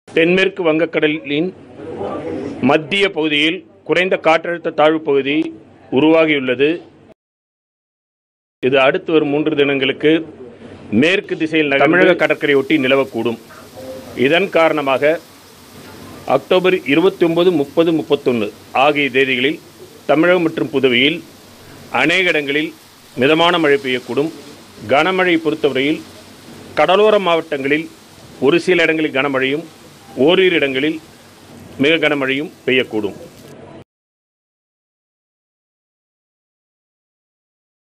தென்மேற்கு வங்கக்கடலின் மத்திய பகுதியில் குறைந்த காற்றழுத்த தாழ்வு பகுதி உருவாகியுள்ளது இது அடுத்து வரும் மூன்று தினங்களுக்கு மேற்கு திசையில் நகர்ந்து தமிழக கடற்கரை ஒட்டி நிலவக்கூடும் இதன் காரணமாக அக்டோபர் இருபத்தி ஒன்பது முப்பது முப்பத்தொன்று ஆகிய தேதிகளில் தமிழகம் மற்றும் புதுவையில் அநேக இடங்களில் மிதமான மழை பெய்யக்கூடும் கனமழை பொறுத்தவரையில் கடலோர மாவட்டங்களில் ஒரு சில இடங்களில் கனமழையும் ஓரிரு இடங்களில் மிக கனமழையும் பெய்யக்கூடும்